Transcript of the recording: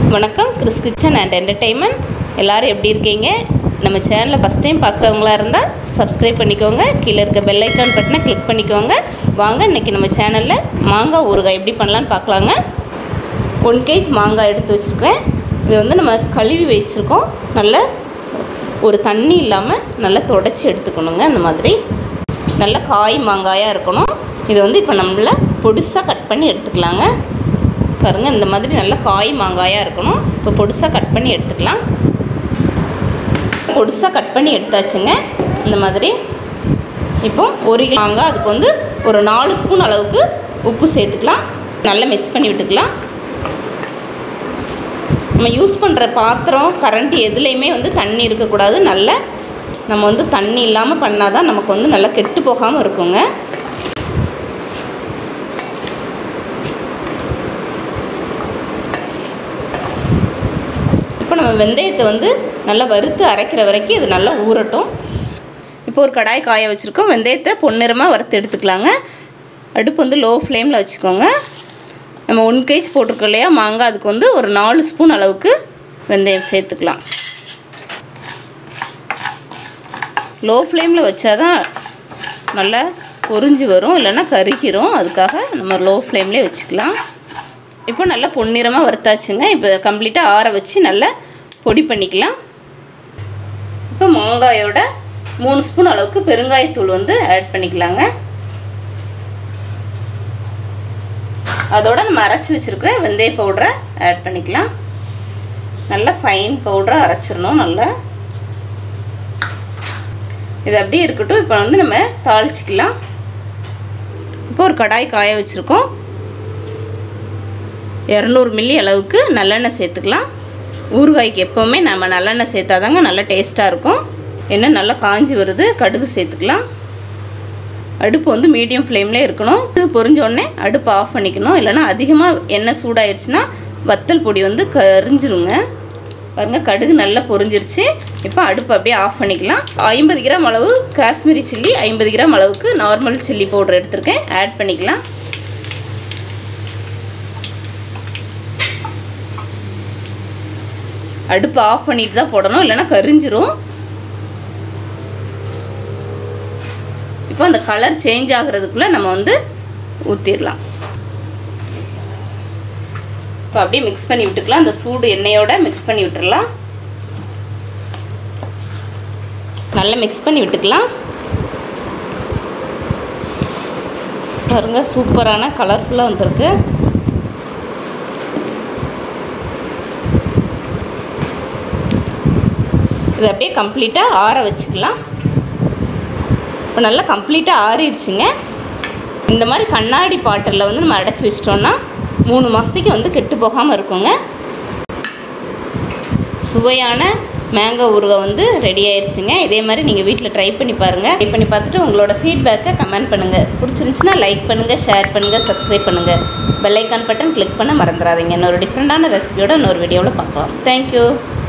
வணக்கம் Chris kitchen and entertainment எல்லோரும் எப்படி இருக்கீங்க நம்ம சேனலை ஃபஸ்ட் டைம் பார்க்குறவங்களா இருந்தால் சப்ஸ்கிரைப் பண்ணிக்கோங்க கீழே இருக்க பெல் ஐக்கான் பட்டனை கிளிக் பண்ணிக்கோங்க வாங்க இன்றைக்கி நம்ம சேனலில் மாங்காய் ஊறுகாய் எப்படி பண்ணலான்னு பார்க்கலாங்க ஒன் கேஜ் மாங்காய் எடுத்து வச்சுருக்கேன் இது வந்து நம்ம கழுவி வச்சுருக்கோம் நல்ல ஒரு தண்ணி இல்லாமல் நல்லா தொடச்சி எடுத்துக்கணுங்க இந்த மாதிரி நல்ல காய் மாங்காயாக இருக்கணும் இது வந்து இப்போ நம்மள பொடிசாக கட் பண்ணி எடுத்துக்கலாங்க பாருங்கள் இந்த மாதிரி நல்ல காய் மாங்காயாக இருக்கணும் இப்போ பொடிசாக கட் பண்ணி எடுத்துக்கலாம் பொடிசாக கட் பண்ணி எடுத்தாச்சுங்க இந்த மாதிரி இப்போ ஒரு கிலோ மாங்காய் அதுக்கு வந்து ஒரு நாலு ஸ்பூன் அளவுக்கு உப்பு சேர்த்துக்கலாம் நல்லா மிக்ஸ் பண்ணி விட்டுக்கலாம் நம்ம யூஸ் பண்ணுற பாத்திரம் கரண்ட் எதுலேயுமே வந்து தண்ணி இருக்கக்கூடாது நல்ல நம்ம வந்து தண்ணி இல்லாமல் பண்ணால் தான் நமக்கு வந்து நல்லா கெட்டு போகாமல் இருக்குங்க இப்போ நம்ம வெந்தயத்தை வந்து நல்லா வறுத்து அரைக்கிற வரைக்கும் இது நல்லா ஊறட்டும் இப்போ ஒரு கடாய் காய வச்சுருக்கோம் வெந்தயத்தை பொன்னிறமாக வறுத்து எடுத்துக்கலாங்க அடுப்பு வந்து லோ ஃப்ளேமில் வச்சுக்கோங்க நம்ம ஒன் கேஜ் போட்டிருக்கோம் இல்லையா மாங்காய் அதுக்கு வந்து ஒரு நாலு ஸ்பூன் அளவுக்கு வெந்தயம் சேர்த்துக்கலாம் லோ ஃப்ளேமில் வச்சா தான் நல்லா பொரிஞ்சு வரும் இல்லைன்னா கருகிரும் அதுக்காக நம்ம லோ ஃப்ளேம்லேயே வச்சுக்கலாம் இப்போ நல்லா பொன்னிறமாக வறுத்தாச்சுங்க இப்போ கம்ப்ளீட்டாக ஆற வச்சு நல்லா பொடி பண்ணிக்கலாம் இப்போ மாங்காயோட மூணு ஸ்பூன் அளவுக்கு பெருங்காயத்தூள் வந்து ஆட் பண்ணிக்கலாங்க அதோட நம்ம அரைச்சி வச்சுருக்க வெந்தய பவுடரை ஆட் பண்ணிக்கலாம் நல்லா ஃபைன் பவுடராக அரைச்சிடணும் நல்லா இது அப்படியே இருக்கட்டும் இப்போ வந்து நம்ம தாளிச்சிக்கலாம் இப்போ ஒரு கடாய் காய வச்சுருக்கோம் இரநூறு மில்லி அளவுக்கு நல்லெண்ணெய் சேர்த்துக்கலாம் ஊறுகாய்க்கு எப்போவுமே நம்ம நல்லெண்ணெய் சேர்த்தாதாங்க நல்லா டேஸ்ட்டாக இருக்கும் எண்ணெய் நல்லா காஞ்சி வருது கடுகு சேர்த்துக்கலாம் அடுப்பு வந்து மீடியம் ஃப்ளேம்லேயே இருக்கணும் இது பொரிஞ்சோடனே அடுப்பு ஆஃப் பண்ணிக்கணும் இல்லைனா அதிகமாக எண்ணெய் சூடாயிருச்சுன்னா வத்தல் பொடி வந்து கரிஞ்சிருங்க பாருங்கள் கடுகு நல்லா பொரிஞ்சிருச்சு இப்போ அடுப்பு அப்படியே ஆஃப் பண்ணிக்கலாம் ஐம்பது கிராம் அளவு காஷ்மீரி சில்லி ஐம்பது கிராம் அளவுக்கு நார்மல் சில்லி பவுடர் எடுத்திருக்கேன் ஆட் பண்ணிக்கலாம் அடுப்பு ஆஃப் பண்ணிட்டு தான் போடணும் இல்லைன்னா கரிஞ்சிரும் இப்போ அந்த கலர் சேஞ்ச் ஆகிறதுக்குள்ளே நம்ம வந்து ஊற்றிடலாம் இப்போ அப்படியே மிக்ஸ் பண்ணி விட்டுக்கலாம் அந்த சூடு எண்ணெயோட மிக்ஸ் பண்ணி விட்டுடலாம் நல்லா மிக்ஸ் பண்ணி விட்டுக்கலாம் பாருங்க சூப்பரான கலர்ஃபுல்லாக வந்திருக்கு இதை அப்படியே கம்ப்ளீட்டாக ஆற வச்சுக்கலாம் இப்போ நல்லா கம்ப்ளீட்டாக ஆறிடுச்சுங்க இந்த மாதிரி கண்ணாடி பாட்டிலில் வந்து நம்ம அடைச்சி வச்சிட்டோன்னா மூணு மாதத்துக்கு வந்து கெட்டு போகாமல் இருக்குங்க சுவையான மேங்கோ ஊறுகாய் வந்து ரெடி ஆயிடுச்சுங்க இதே மாதிரி நீங்கள் வீட்டில் ட்ரை பண்ணி பாருங்கள் ட்ரை பண்ணி பார்த்துட்டு உங்களோட ஃபீட்பேக்கை கமெண்ட் பண்ணுங்கள் பிடிச்சிருந்துச்சுன்னா லைக் பண்ணுங்கள் ஷேர் பண்ணுங்கள் சப்ஸ்கிரைப் பண்ணுங்கள் பெல்லைக்கான் பட்டன் கிளிக் பண்ண மறந்துடாதீங்க இன்னொரு டிஃப்ரெண்ட்டான ரெசிபியோட இன்னொரு வீடியோவில் பார்க்கலாம் தேங்க்யூ